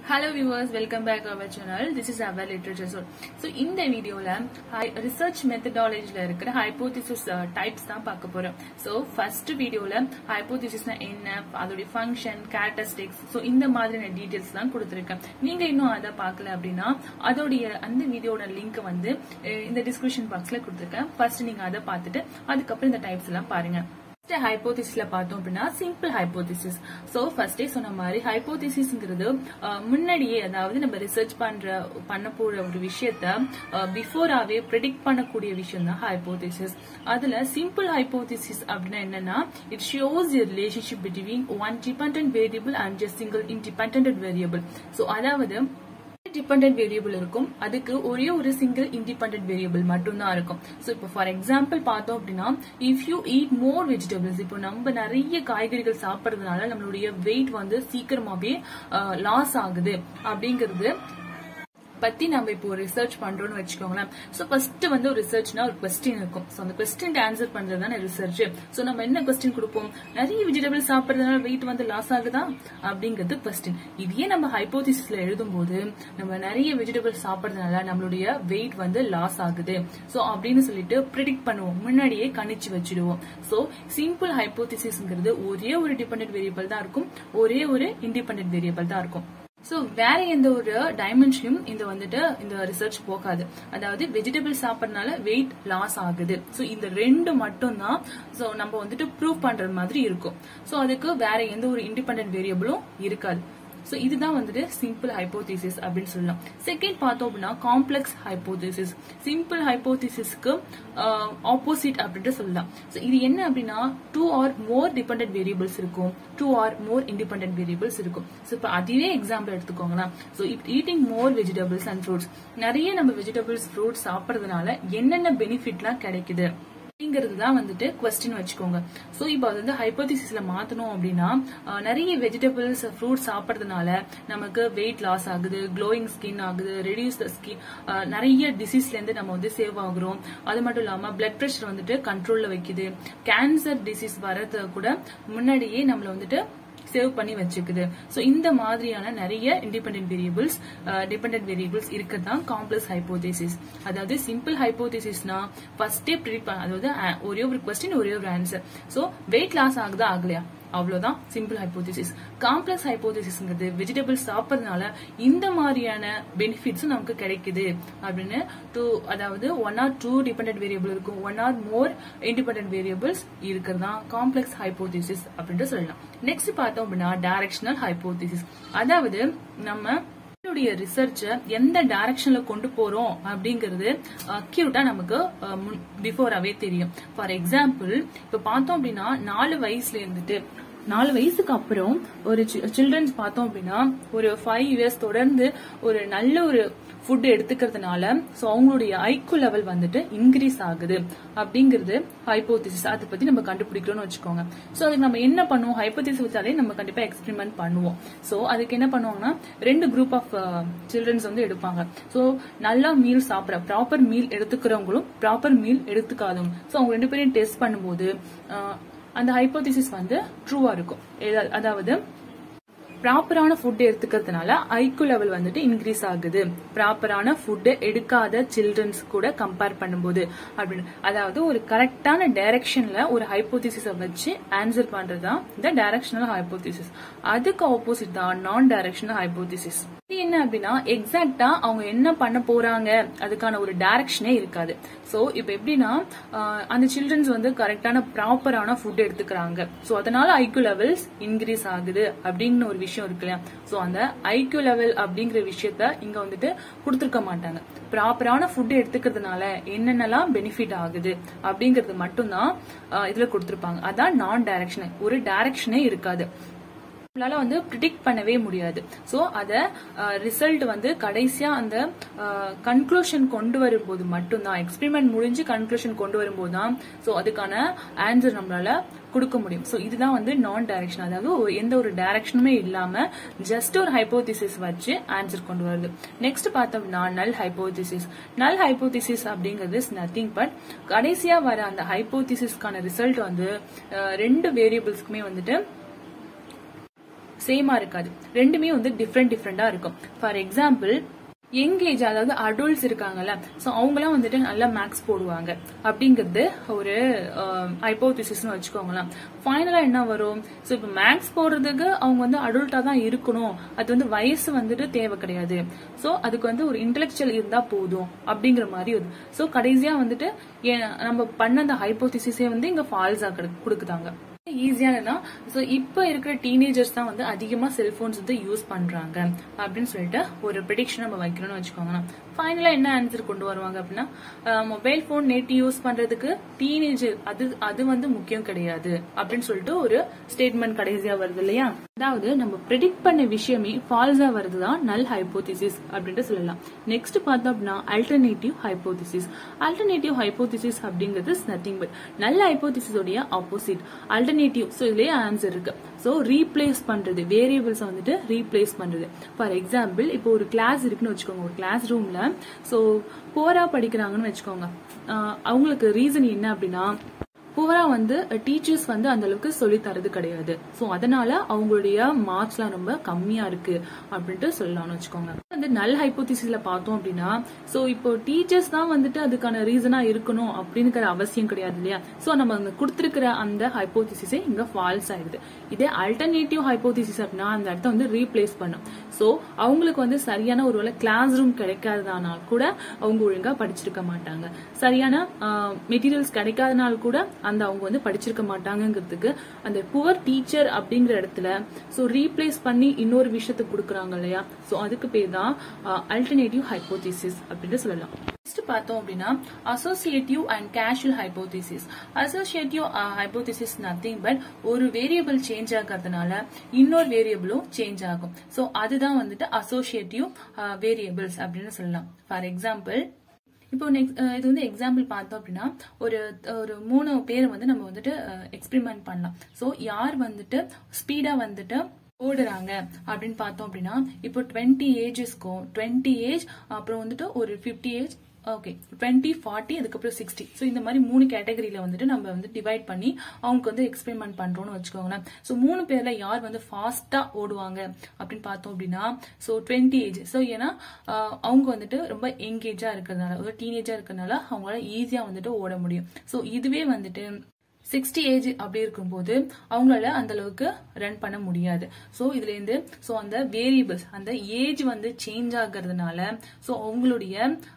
hello viewers welcome back our channel this is our literature soul so இந்த வீடியோவில் research மெத்தடாலஜியில் இருக்கிற hypothesis types தான் பார்க்க போறோம் ஸோ ஃபர்ஸ்ட் வீடியோவில் ஹைப்போதிசிஸ்னா என்ன அதோடைய ஃபங்க்ஷன் கேரக்டரிஸ்டிக்ஸ் ஸோ இந்த மாதிரியான டீட்டெயில்ஸ் தான் கொடுத்துருக்கேன் நீங்க இன்னும் அதை பார்க்கல அப்படின்னா அதோடைய அந்த வீடியோட லிங்க் வந்து அஹ், இந்த டிஸ்கிரிப்ஷன் பாக்ஸ்ல கொடுத்துருக்கேன் ஃபர்ஸ்ட் நீங்க அதை பார்த்துட்டு அதுக்கப்புறம் இந்த டைப்ஸ் எல்லாம் பாருங்க ஃபர்ஸ்ட் ஹைப்போதிசிஸ்ல பார்த்தோம் அப்படின்னா சிம்பிள் ஹைப்போதிசிஸ் சோ ஃபர்ஸ்டே சொன்ன மாதிரி ஹைப்போதிசிஸ்ங்கிறது முன்னாடியே அதாவது நம்ம ரிசர்ச் பண்ற பண்ண போற ஒரு விஷயத்த பிஃபோராவே ப்ரெடிக்ட் பண்ணக்கூடிய விஷயம் தான் ஹைப்போதிசிஸ் அதுல சிம்பிள் ஹைப்போதிசிஸ் அப்படின்னா என்னன்னா it shows a relationship between one dependent variable and a single independent variable so அதாவது டிபெண்டன்ட் வேரியபிள் இருக்கும் அதுக்கு ஒரே ஒரு சிங்கிள் இண்டிபெண்டன்ட் வேரியபிள் மட்டும்தான் இருக்கும் ஸோ இப்போ ஃபார் எக்ஸாம்பிள் பார்த்தோம் அப்படின்னா if you eat more vegetables இப்போ நம்ம நிறைய காய்கறிகள் சாப்பிட்றதுனால நம்மளுடைய வெயிட் வந்து சீக்கிரமாவே லாஸ் ஆகுது அப்படிங்கிறது பத்தி நம்ம இப்போ ரிசர்ச் பண்றோம்னு வச்சுக்கோங்களேன் சோ ஃபர்ஸ்ட் வந்து ஒரு ரிசர்ச்னா ஒரு கொஸ்டின் இருக்கும் சோ அந்த கொஸ்டின் ஆன்சர் பண்றது தானே ரிசர்ச் சோ நம்ம என்ன கொஸ்டின் கொடுப்போம் நிறைய வெஜிடபிள் சாப்பிடுறதுனால வெயிட் வந்து லாஸ் ஆகுதா அப்படிங்கிறது கொஸ்டின் இதையே நம்ம ஹைப்போதிசிஸ்ல எழுதும் போது நம்ம நிறைய வெஜிடபிள் சாப்பிடுறதுனால நம்மளுடைய வெயிட் வந்து லாஸ் ஆகுது சோ அப்படின்னு சொல்லிட்டு ப்ரிடிக்ட் பண்ணுவோம் முன்னாடியே கணிச்சு வச்சிடுவோம் சோ சிம்பிள் ஹைப்போதிசிஸ்ங்கிறது ஒரே ஒரு டிபெண்டன்ட் வேரியபிள் தான் இருக்கும் ஒரே ஒரு இண்டிபெண்டன்ட் வேரியபிள் தான் இருக்கும் சோ வேற எந்த ஒரு டைமென்ஷனும் இந்த வந்துட்டு இந்த ரிசர்ச் போகாது அதாவது வெஜிடபிள் சாப்பிடறதுனால வெயிட் லாஸ் ஆகுது சோ இந்த ரெண்டு மட்டும் தான் சோ நம்ம வந்துட்டு ப்ரூவ் பண்றது மாதிரி இருக்கும் சோ அதுக்கு வேற எந்த ஒரு இண்டிபெண்டன்ட் வேரியபிளும் இருக்காது சோ இதுதான் வந்துட்டு சிம்பிள் ஹைப்போதிசிஸ் அப்படின்னு சொல்லலாம் செகண்ட் பார்த்தோம் அப்படின்னா காம்ப்ளெக்ஸ் ஹைப்போதிசிஸ் சிம்பிள் ஹைப்போதிசிஸ்க்கு ஆப்போசிட் அப்படின்ட்டு சொல்லலாம் சோ இது என்ன அப்படின்னா two or more dependent variables இருக்கும் two or more independent variables இருக்கும் சோ இப்போ அதுவே எக்ஸாம்பிள் எடுத்துக்கோங்களேன் so if eating more vegetables and fruits நிறைய நம்ம வெஜிடபிள்ஸ் ஃப்ரூட்ஸ் சாப்பிடறதுனால என்னென்ன பெனிஃபிட்லாம் கிடைக்குது அப்படிங்கிறது தான் வந்துட்டு கொஸ்டின் வச்சுக்கோங்க சோ இப்போ அது வந்து ஹைப்போதிசிஸ்ல மாத்தணும் அப்படின்னா அஹ், நிறைய வெஜிடபிள்ஸ் ஃப்ரூட்ஸ் சாப்பிடறதுனால நமக்கு வெயிட் லாஸ் ஆகுது க்ளோயிங் ஸ்கின் ஆகுது ரெடியூஸ் த ஸ்கின் நிறைய டிசீஸ்ல இருந்து நம்ம வந்து சேவ் ஆகுறோம் அது மட்டும் இல்லாம பிளட் பிரஷர் வந்துட்டு கண்ட்ரோல்ல வைக்குது கேன்சர் டிசீஸ் வரது கூட முன்னாடியே நம்மள வந்துட்டு சேவ் பண்ணி வச்சுக்குது சோ இந்த மாதிரியான நிறைய இண்டிபெண்டன்ட் வேரியபிள்ஸ் டிபெண்டன்ட் வேரியபிள்ஸ் இருக்கதான் காம்ப்ளெக்ஸ் ஹைப்போதேசிஸ் அதாவது சிம்பிள் ஹைப்போதேசிஸ்னா ஃபர்ஸ்டே ப்ரிடிக் பண்ண அதாவது அஹ், ஒரே ஒரு கொஸ்டின் ஒரே ஒரு ஆன்சர் சோ வெயிட் லாஸ் ஆகுதா ஆகலையா அவ்வளவுதான் சிம்பிள் ஹைப்போதிசிஸ் காம்ப்ளெக்ஸ் ஹைப்போதிசிஸ்ங்கிறது வெஜிடபிள்ஸ் சாப்பிட்றதுனால இந்த மாதிரியான பெனிஃபிட்ஸும் நமக்கு கிடைக்குது அப்படின்னு டூ அதாவது one or two dependent variable இருக்கும் one or more independent variables இருக்கிறதா காம்ப்ளெக்ஸ் ஹைப்போதிசிஸ் அப்படின்ட்டு சொல்லலாம் நெக்ஸ்ட் பார்த்தோம் அப்படின்னா டைரக்ஷனல் ஹைப்போதிசிஸ் அதாவது நம்ம நம்மளுடைய ரிசர்ச்ச எந்த டைரக்ஷன்ல கொண்டு போறோம் அப்படிங்கிறது அக்யூட்டா நமக்கு பிஃபோராவே தெரியும் ஃபார் எக்ஸாம்பிள் இப்ப பார்த்தோம் அப்படின்னா நாலு வயசுல இருந்துட்டு நாலு வயசுக்கு அப்புறம் ஒரு சில்ட்ரன்ஸ் பார்த்தோம் அப்படின்னா ஒரு ஃபைவ் இயர்ஸ் தொடர்ந்து ஒரு நல்ல ஒரு ஃபுட் எடுத்துக்கிறதுனால சோ அவங்களுடைய ஐக்கு லெவல் வந்துட்டு இன்க்ரீஸ் ஆகுது அப்படிங்கிறது ஹைப்போதிசிஸ் அதை பத்தி நம்ம கண்டுபிடிக்கிறோம்னு வச்சுக்கோங்க சோ அதுக்கு நம்ம என்ன பண்ணுவோம் ஹைப்போதிசிஸ் வச்சாலே நம்ம கண்டிப்பா எக்ஸ்பெரிமெண்ட் பண்ணுவோம் சோ அதுக்கு என்ன பண்ணுவாங்கன்னா ரெண்டு குரூப் ஆஃப் சில்ட்ரன்ஸ் வந்து எடுப்பாங்க சோ நல்லா மீல் சாப்பிட ப்ராப்பர் மீல் எடுத்துக்கிறவங்களும் ப்ராப்பர் மீல் எடுத்துக்காதவங்க சோ அவங்க ரெண்டு பேரையும் டெஸ்ட் பண்ணும்போது அஹ், அந்த ஹைப்போதிசிஸ் வந்து ட்ரூவா இருக்கும் எதா- அதாவது ப்ராப்பரான ஃபுட் எடுத்துக்கிறதுனால ஐக்கு லெவல் வந்துட்டு இன்க்ரீஸ் ஆகுது ப்ராப்பரான ஃபுட் எடுக்காத சில்ட்ரன்ஸ் கூட கம்பேர் பண்ணும்போது அப்படின்னு அதாவது ஒரு கரெக்டான டைரக்ஷன்ல ஒரு ஹைப்போதிசிஸ வச்சு ஆன்சர் பண்றதுதான் இந்த டைரக்ஷனல் ஹைப்போதிசிஸ் அதுக்கு ஆப்போசிட் தான் நான் டைரக்ஷனல் ஹைப்போதிசிஸ் இது என்ன அப்படின்னா எக்ஸாக்டா அவங்க என்ன பண்ண போறாங்க அதுக்கான ஒரு டைரக்ஷனே இருக்காது சோ இப்போ எப்படின்னா ஆஹ், அந்த சில்ட்ரன்ஸ் வந்து கரெக்டான ப்ராப்பரான ஃபுட் எடுத்துக்கிறாங்க சோ அதனால ஐக்யூ லெவல்ஸ் இன்க்ரீஸ் ஆகுது அப்படின்னு ஒரு விஷயம் இருக்கு இல்லையா சோ அந்த ஐக்யூ லெவல் அப்படிங்கிற விஷயத்த இங்க வந்துட்டு கொடுத்துருக்க மாட்டாங்க ப்ராப்பரான ஃபுட் எடுத்துக்கிறதுனால என்னென்னலாம் பெனிஃபிட் ஆகுது அப்படிங்கிறது மட்டும்தான் ஆஹ், இதுல கொடுத்துருப்பாங்க அதான் நான் டைரக்ஷன் ஒரு டைரக்ஷனே இருக்காது நம்மளால வந்து ப்ரிடிக்ட் பண்ணவே முடியாது சோ அத ரிசல்ட் வந்து கடைசியா அந்த கன்க்ளூஷன் கொண்டு வரும்போது மட்டும்தான் எக்ஸ்பெரிமெண்ட் முடிஞ்சு கன்க்ளூஷன் கொண்டு வரும்போது தான் சோ அதுக்கான ஆன்சர் நம்மளால கொடுக்க முடியும் சோ இதுதான் வந்து நான் டைரக்ஷன் அதாவது ஒரு- எந்த ஒரு டைரக்ஷனுமே இல்லாம ஜஸ்ட் ஒரு ஹைப்போதிசிஸ் வச்சு ஆன்சர் கொண்டு வருது நெக்ஸ்ட் பார்த்தோம்னா நல் ஹைப்போதிசிஸ் நல் ஹைப்போதிசிஸ் அப்படிங்கிறது நத்திங் பட் கடைசியா வர அந்த ஹைப்போதிசிஸ்க்கான ரிசல்ட் வந்து அஹ், ரெண்டு வேரியபிள்ஸ்க்குமே வந்துட்டு சேமா இருக்காது ரெண்டுமே வந்து டிஃப்ரெண்ட் டிஃப்ரெண்டா இருக்கும் ஃபார் எக்ஸாம்பிள் யங் ஏஜ் அதாவது அடல்ட்ஸ் இருக்காங்கல்ல ஸோ அவங்களாம் வந்துட்டு நல்லா மேக்ஸ் போடுவாங்க அப்படிங்கிறது ஒரு ஹைப்போதிசிஸ்னு வச்சுக்கோங்களேன் ஃபைனலாக என்ன வரும் ஸோ இப்போ மேக்ஸ் போடுறதுக்கு அவங்க வந்து அடல்ட்டாக தான் இருக்கணும் அது வந்து வயசு வந்துட்டு தேவை கிடையாது ஸோ அதுக்கு வந்து ஒரு இன்டெலெக்சுவல் இருந்தால் போதும் அப்படிங்கிற மாதிரி வருது ஸோ கடைசியாக வந்துட்டு ஏன் நம்ம பண்ண அந்த ஹைப்போதிசிஸே வந்து இங்கே ஃபால்ஸாக கொடுக்குதாங்க ஈஸியானதான் ஸோ இப்போ இருக்கிற டீனேஜர்ஸ் தான் வந்து அதிகமா செல்போன்ஸ் வந்து யூஸ் பண்றாங்க அப்படின்னு சொல்லிட்டு ஒரு ப்ரிடிக்ஷன் நம்ம வைக்கணும்னு வச்சுக்கோங்களேன் ஃபைனலா என்ன ஆன்சர் கொண்டு வருவாங்க அப்படின்னா மொபைல் போன் நேற்று யூஸ் பண்றதுக்கு டீனேஜர் அது அது வந்து முக்கியம் கிடையாது அப்படின்னு சொல்லிட்டு ஒரு ஸ்டேட்மெண்ட் கடைசியா வருது இல்லையா அதாவது நம்ம ப்ரெடிக்ட் பண்ண விஷயமே ஃபால்ஸா வருதுதான் நல் ஹைப்போதிசிஸ் அப்படின்ட்டு சொல்லலாம் நெக்ஸ்ட் பார்த்தோம் அப்படின்னா அல்டர்னேட்டிவ் ஹைப்போதிசிஸ் அல்டர்னேட்டிவ் ஹைப்போதிசிஸ் அப்படிங்கிறது நத்திங் பட் நல்ல ஹைப்போதிசிஸோடைய ஆப்போசிட் அல்டர்னேட்டிவ் ஸோ இதுலயே ஆன்சர் இருக்கு ஸோ ரீப்ளேஸ் பண்றது வேரியபிள்ஸ் வந்துட்டு ரீப்ளேஸ் பண்றது ஃபார் எக்ஸாம்பிள் இப்போ ஒரு கிளாஸ் இருக்குன்னு வச்சுக்கோங்க ஒரு கிளாஸ் ரூம்ல ஸோ போரா படிக்கிறாங்கன்னு வச்சுக்கோங்க அவங்களுக்கு ரீசன் என்ன அப்படின்னா புவரா வந்து டீச்சர்ஸ் வந்து அந்த அளவுக்கு சொல்லி தரது கிடையாது ஸோ அதனால அவங்களுடைய மார்க்ஸ்லாம் ரொம்ப கம்மியா இருக்கு அப்படின்ட்டு சொல்லலாம்னு வச்சுக்கோங்க வந்து நல் ஹைப்போதிசிஸ்ல பார்த்தோம் அப்படின்னா ஸோ இப்போ டீச்சர்ஸ் தான் வந்துட்டு அதுக்கான ரீசனா இருக்கணும் அப்படிங்கிற அவசியம் கிடையாது இல்லையா ஸோ நம்ம அங்க கொடுத்துருக்கிற அந்த ஹைப்போதிசிஸே இங்க ஃபால்ஸ் ஆயிடுது இதே அல்டர்னேட்டிவ் ஹைப்போதிசிஸ் அப்படின்னா அந்த இடத்த வந்து ரீப்ளேஸ் பண்ணும் ஸோ அவங்களுக்கு வந்து சரியான ஒரு வேளை கிளாஸ் ரூம் கிடைக்காததானால் கூட அவங்க ஒழுங்கா படிச்சிருக்க மாட்டாங்க சரியான மெட்டீரியல்ஸ் கிடைக்காதனால கூட அந்த அவங்க வந்து படிச்சிருக்க மாட்டாங்கிறதுக்கு அந்த புவர் டீச்சர் அப்படிங்கிற இடத்துல ஸோ ரீப்ளேஸ் பண்ணி இன்னொரு விஷயத்தை கொடுக்குறாங்க இல்லையா ஸோ அதுக்கு பேர் தான் அல்டர்னேட்டிவ் ஹைப்போதிசிஸ் அப்படின்னு சொல்லலாம் நெக்ஸ்ட் பார்த்தோம் அப்படின்னா associative and causal hypothesis associative hypothesis nothing but ஒரு வேரியபிள் சேஞ்ச் ஆகிறதுனால இன்னொரு வேரியபிளும் சேஞ்ச் ஆகும் ஸோ அதுதான் வந்துட்டு அசோசியேட்டிவ் வேரியபிள்ஸ் அப்படின்னு சொல்லலாம் ஃபார் எக்ஸாம்பிள் இப்போ நெக்ஸ்ட் இது வந்து எக்ஸாம்பிள் பார்த்தோம் அப்படின்னா ஒரு ஒரு மூணு பேர் வந்து நம்ம வந்துட்டு எக்ஸ்பெரிமெண்ட் பண்ணலாம் ஸோ யார் வந்துட்டு ஸ்பீடா வந்துட்டு ஓடுறாங்க அப்படின்னு பார்த்தோம் அப்படின்னா இப்போ டுவெண்ட்டி ஏஜஸ்க்கும் டுவெண்ட்டி ஏஜ் அப்புறம் வந்துட்டு ஒரு fifty age okay twenty forty அதுக்கப்புறம் சிக்ஸ்டி ஸோ இந்த மாதிரி மூணு கேட்டகரியில வந்துட்டு நம்ம வந்து டிவைட் பண்ணி அவங்களுக்கு வந்து எக்ஸ்பெரிமெண்ட் பண்றோம்னு வச்சுக்கோங்களேன் ஸோ மூணு பேர்ல யார் வந்து ஃபாஸ்டா ஓடுவாங்க அப்படின்னு பார்த்தோம் அப்படின்னா ஸோ டுவெண்ட்டி ஏஜ் ஸோ ஏன்னா அவங்க வந்துட்டு ரொம்ப எங்கேஜா இருக்கிறதுனால ஒரு டீனேஜா இருக்கிறதுனால அவங்களால ஈஸியா வந்துட்டு ஓட முடியும் ஸோ இதுவே வந்துட்டு சிக்ஸ்டி ஏஜ் அப்படி இருக்கும்போது அவங்களால அந்த அளவுக்கு ரன் பண்ண முடியாது ஸோ இதுல இருந்து ஸோ அந்த வேரியபிள்ஸ் அந்த ஏஜ் வந்து சேஞ்ச் ஆகுறதுனால ஸோ அவங்களுடைய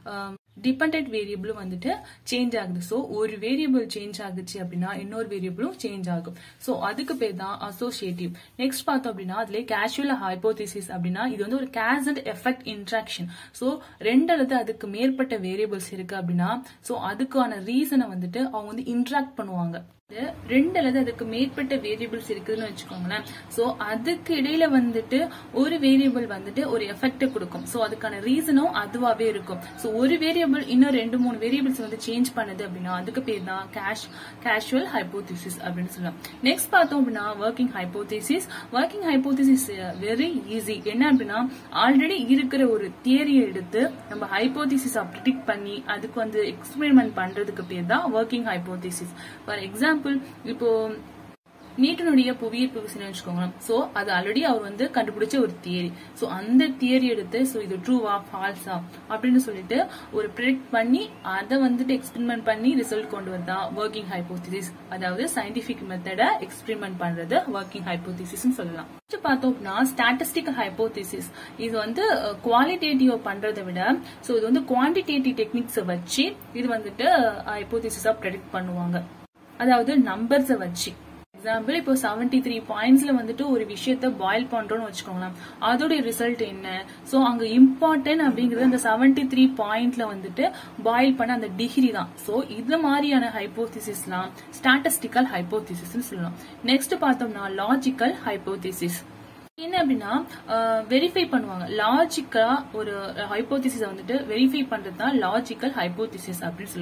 டிபெண்ட் வேரியபிள் வந்துட்டு சேஞ்ச் ஆகுது ஸோ ஒரு வேரியபிள் சேஞ்ச் ஆகுச்சு அப்படின்னா இன்னொரு வேரியபிளும் சேஞ்ச் ஆகும் ஸோ அதுக்கு பேர் தான் அசோசியேட்டிவ் நெக்ஸ்ட் பார்த்தோம் அப்படின்னா அதுல கேஷுவல் ஹைப்போதிசிஸ் அப்படின்னா இது வந்து ஒரு cause and effect interaction so ரெண்டு அல்லது அதுக்கு மேற்பட்ட வேரியபிள்ஸ் இருக்கு அப்படின்னா ஸோ அதுக்கான ரீசனை வந்துட்டு அவங்க வந்து இன்ட்ராக்ட் பண்ணுவாங்க ரெண்டு அல்லது அதுக்கு மேற்பட்ட வேரியபிள்ஸ் இருக்குதுன்னு வச்சுக்கோங்களேன் சோ அதுக்கு இடையில வந்துட்டு ஒரு வேரியபிள் வந்துட்டு ஒரு எஃபெக்ட் கொடுக்கும் சோ அதுக்கான ரீசனும் அதுவாவே இருக்கும் சோ ஒரு வேரியபிள் இன்னும் ரெண்டு மூணு வேரியபிள்ஸ் வந்து சேஞ்ச் பண்ணுது அப்படின்னா அதுக்கு பேர் தான் கேஷ் கேஷுவல் ஹைப்போதிசிஸ் அப்படின்னு சொல்லலாம் நெக்ஸ்ட் பார்த்தோம் அப்படின்னா working hypothesis working hypothesis very easy என்ன அப்படின்னா ஆல்ரெடி இருக்கிற ஒரு தியரியை எடுத்து நம்ம ஹைப்போதிசிஸா ப்ரிடிக்ட் பண்ணி அதுக்கு வந்து எக்ஸ்பெரிமெண்ட் பண்றதுக்கு பேர் தான் ஒர்க்கிங் ஹைப்போதிசிஸ் ஃபார் எக்ஸாம்பிள் இப்போ நியூட்டனுடைய புவியீர்ப்பு விசைன்னு வச்சுக்கோங்களேன் சோ அது ஆல்ரெடி அவர் வந்து கண்டுபிடிச்ச ஒரு தியரி சோ அந்த தியரி எடுத்து சோ இது ட்ரூவா ஃபால்ஸா அப்படின்னு சொல்லிட்டு ஒரு ப்ரிடிக்ட் பண்ணி அதை வந்துட்டு எக்ஸ்பெரிமெண்ட் பண்ணி ரிசல்ட் கொண்டு வரதா ஒர்க்கிங் ஹைப்போதிசிஸ் அதாவது சயின்டிபிக் மெத்தட எக்ஸ்பெரிமெண்ட் பண்றது ஒர்க்கிங் ஹைப்போதிசிஸ் சொல்லலாம் பார்த்தோம் அப்படின்னா ஸ்டாட்டிஸ்டிக்கல் ஹைப்போதிசிஸ் இது வந்து குவாலிட்டேட்டிவ் பண்றதை விட சோ இது வந்து குவான்டிடேட்டிவ் டெக்னிக்ஸ் வச்சு இது வந்துட்டு ஹைப்போதிசிஸா ப்ரெடிக்ட் பண்ணுவாங்க அதாவது நம்பர்ஸை வச்சு எக்ஸாம்பிள் இப்போ செவன்டி த்ரீ பாயிண்ட்ஸ்ல வந்துட்டு ஒரு விஷயத்த பாயில் பண்றோம்னு வச்சுக்கோங்களேன் அதோட ரிசல்ட் என்ன சோ அங்க இம்பார்ட்டன்ட் அப்படிங்கிறது அந்த செவன்டி த்ரீ பாயிண்ட்ல வந்துட்டு பாயில் பண்ண அந்த டிகிரி தான் சோ இது மாதிரியான ஹைப்போதிசிஸ்லாம் ஸ்டாட்டிஸ்டிக்கல் ஹைப்போதிசிஸ் சொல்லலாம் நெக்ஸ்ட் பார்த்தோம்னா லாஜிக்கல் ஹைப்போதிசிஸ் என்ன அப்படின்னா வெரிஃபை பண்ணுவாங்க லாஜிக்கா ஒரு ஹைப்போதிசிஸ் வந்துட்டு வெரிஃபை பண்றது தான் லாஜிக்கல் ஹைப்போதிசிஸ் அப்படின்னு சொல்லலாம்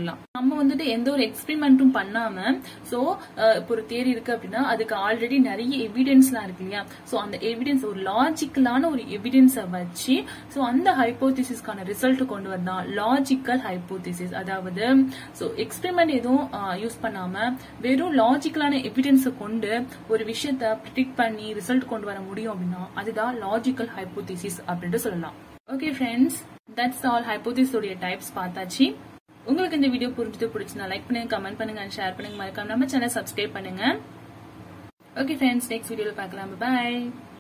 நம்ம வந்துட்டு எந்த ஒரு எக்ஸ்பெரிமெண்ட்டும் பண்ணாம சோ இப்போ ஒரு தியரி இருக்கு அப்படின்னா அதுக்கு ஆல்ரெடி நிறைய எவிடன்ஸ்லாம் இருக்கு இல்லையா சோ அந்த எவிடன்ஸ் ஒரு லாஜிக்கலான ஒரு எவிடன்ஸை வச்சு சோ அந்த ஹைப்போதிசிஸ்க்கான ரிசல்ட் கொண்டு வரதா லாஜிக்கல் ஹைப்போதிசிஸ் அதாவது சோ எக்ஸ்பெரிமெண்ட் எதுவும் யூஸ் பண்ணாம வெறும் லாஜிக்கலான எவிடன்ஸை கொண்டு ஒரு விஷயத்த ப்ரிடிக்ட் பண்ணி ரிசல்ட் கொண்டு வர முடியும் அப்படின்னா அதுதான் லாஜிக்கல் ஹைப்போதிசிஸ் அப்படின்ட்டு சொல்லலாம் okay friends that's all hypothesis உடைய டைப்ஸ் பார்த்தாச்சு உங்களுக்கு இந்த வீடியோ புரிஞ்சது பிடிச்சிருந்தா லைக் பண்ணுங்க கமெண்ட் பண்ணுங்க ஷேர் பண்ணுங்க மறக்காம நம்ம சேனல் சப்ஸ்கிரைப் பண்ணுங்க ஓகே ஃப்ரெண்ட்ஸ் நெக்ஸ்ட் வீடியோல பார்க்கலாம் பாய்